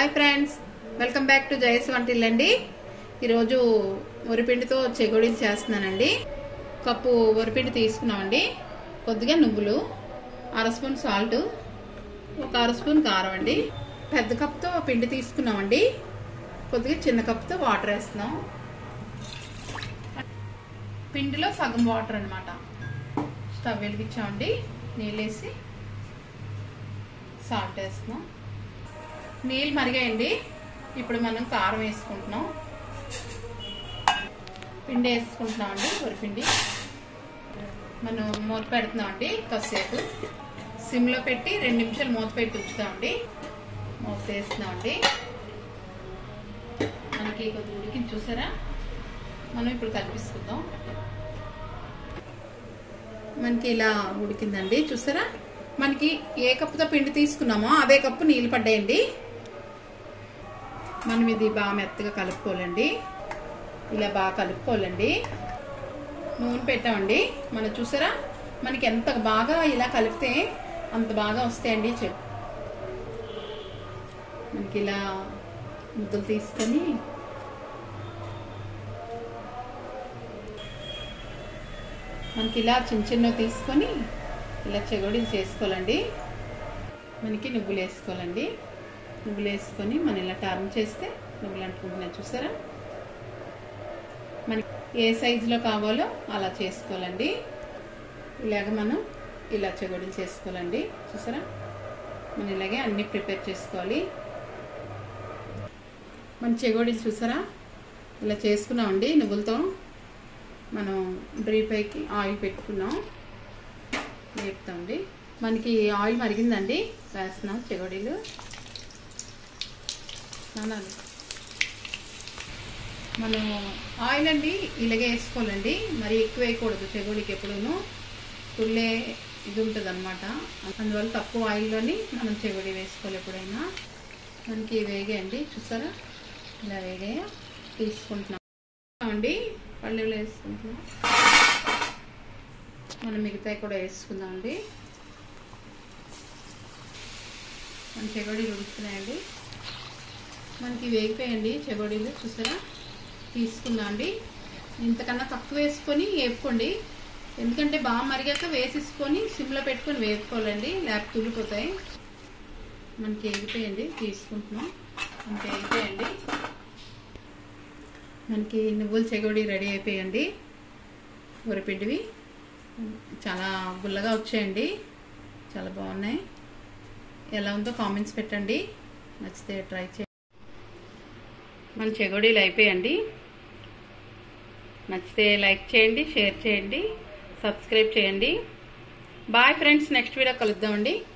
hi friends welcome back to జయస్ వంటిల్లండి ఈరోజు వరిపిండితో చెగోడీలు చేస్తున్నానండి కప్పు వరిపిండి తీసుకున్నామండి కొద్దిగా నువ్వులు అర స్పూన్ సాల్ట్ ఒక అర స్పూన్ కారం అండి పెద్ద కప్తో పిండి తీసుకున్నామండి కొద్దిగా చిన్న కప్తో వాటర్ వేస్తున్నాం పిండిలో సగం వాటర్ అనమాట స్టవ్ వెలిగించామండి నీళ్ళేసి సాల్ట్ వేస్తున్నాం నీళ్ళు మరిగాయండి ఇప్పుడు మనం కారం వేసుకుంటున్నాం పిండి వేసుకుంటున్నాం అండి వరిపిండి మనం మూత పెడుతున్నాం అండి కాసేపు సిమ్లో పెట్టి రెండు నిమిషాలు మూత పెట్టి ఉంచుతామండి మూత వేస్తున్నామండి మనకి కొద్దిగా ఉడికించి చూసారా మనం ఇప్పుడు కలిపిస్తుందాం మనకి ఇలా ఉడికిందండి చూసారా మనకి ఏ కప్పుతో పిండి తీసుకున్నామో అదే కప్పు నీళ్ళు పడ్డాయండి మనం ఇది బాగా మెత్తగా కలుపుకోవాలండి ఇలా బాగా కలుపుకోవాలండి నూనె పెట్టామండి మనం చూసారా మనకి ఎంత బాగా ఇలా కలిపితే అంత బాగా వస్తాయండి చెప్పు మనకి ఇలా ముద్దలు తీసుకొని మనకి ఇలా చిన్న చిన్నవి తీసుకొని ఇలా చెగొడీలు చేసుకోవాలండి మనకి నువ్వులు వేసుకోవాలండి నువ్వులు వేసుకొని మనం ఇలా టర్న్ చేస్తే నువ్వులు అంటుకుంటున్నాయి చూసారా మనకి ఏ సైజులో కావాలో అలా చేసుకోవాలండి ఇలాగ మనం ఇలా చెగొడీలు చేసుకోవాలండి చూసారా మనం ఇలాగే అన్నీ ప్రిపేర్ చేసుకోవాలి మన చెగోడీలు చూసారా ఇలా చేసుకున్నామండి నువ్వులతో మనం డ్రీ పైకి ఆయిల్ పెట్టుకున్నాం వేపుతామండి మనకి ఆయిల్ మరిగిందండి వేస్తున్నాం చెగోడీలు నానాలి మనం ఆయిల్ అండి ఇలాగే వేసుకోవాలండి మరి ఎక్కువ వేయకూడదు చెగోడికి ఎప్పుడూను తుల్లే ఇది ఉంటుంది అనమాట అందువల్ల తక్కువ ఆయిల్లోని మనం చెగోడి వేసుకోవాలి ఎప్పుడైనా మనకి వేగాయండి చూసారా ఇలా వేగే తీసుకుంటున్నాం అండి పల్లెలు వేసుకుంటున్నాం మనం మిగతాయి కూడా వేసుకుందాం అండి మన చెగోడీలు ఉడుకుతున్నాయండి మనకి వేగిపోయండి చెగోడీలు చూసారా తీసుకుందాం అండి ఇంతకన్నా తక్కువ వేసుకొని వేపుకోండి ఎందుకంటే బాగా మరిగాక వేసేసుకొని సిమ్లో పెట్టుకొని వేపుకోవాలండి లేకపోతే తుల్లిపోతాయి మనకి వేగిపోయండి తీసుకుంటున్నాం మనకి వేగిపోయండి మనకి నువ్వుల చెగోడి రెడీ అయిపోయండి ఉరపిండివి చాలా గుల్లగా వచ్చాయండి చాలా బాగున్నాయి ఎలా ఉందో కామెంట్స్ పెట్టండి నచ్చితే ట్రై చేయండి మన చెగోడీలు అయిపోయండి నచ్చితే లైక్ చేయండి షేర్ చేయండి సబ్స్క్రైబ్ చేయండి బాయ్ ఫ్రెండ్స్ నెక్స్ట్ వీడియో కలుద్దామండి